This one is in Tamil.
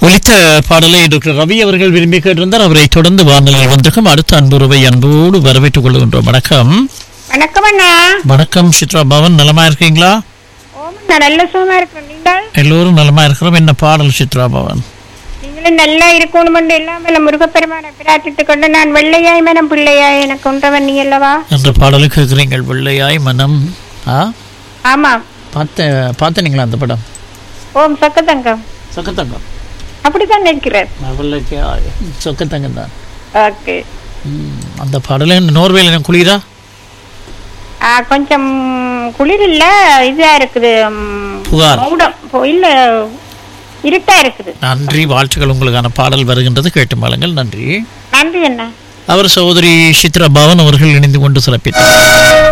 ஒலித்த பாடலை டாக்டர் ரவி அவர்கள் விரும்பி கேட்டிருந்தார் அவரை தொடர்ந்து வானொலியில் வந்திருக்கும் அடுத்த அன்புறவை அன்போடு வரவேற்றுக் கொள்கின்றோம் வணக்கம் வணக்கம் அண்ணா வணக்கம் சித்ரா பவன் நலமா இருக்கீங்களா ஓம் நான் நல்ல சுகமா இருக்கிறேன் நீங்கள் எல்லோரும் நலமா இருக்கிறோம் என்ன பாடல் சித்ரா பவன் நீங்களும் நல்லா இருக்கணும் என்று எல்லாமே முருகப்பெருமானை பிரார்த்தித்துக் கொண்டு நான் வெள்ளையாய் மனம் பிள்ளையாய் எனக்கு கொண்டவன் நீ அல்லவா என்ற பாடலை கேட்குறீங்கள் வெள்ளையாய் மனம் ஆ ஆமாம் பார்த்த பார்த்தனீங்களா அந்த படம் ஓம் சொக்கத்தங்கம் சொக்கத்தங்கம் அப்படித்தான் நினைக்கிறேன் வெள்ளைக்காய் சொக்கத்தங்கம் தான் ஓகே ம், அந்த பாடலை நோர்வேல எனக்கு குளிரா ஆ, கொஞ்சம் குளிர் இல்ல இதா இருக்குது ம், புகார் மௌடம் போ- இல்ல இருட்டா இருக்குது நன்றி வாழ்த்துக்கள் உங்களுக்கான பாடல் வருகின்றது கேட்டு மாளுங்கள் நன்றி நன்றி அண்ணா அவர் சகோதரி சித்ரா பவன் அவர்கள் இணைந்து கொண்டு சிறப்பித்தார்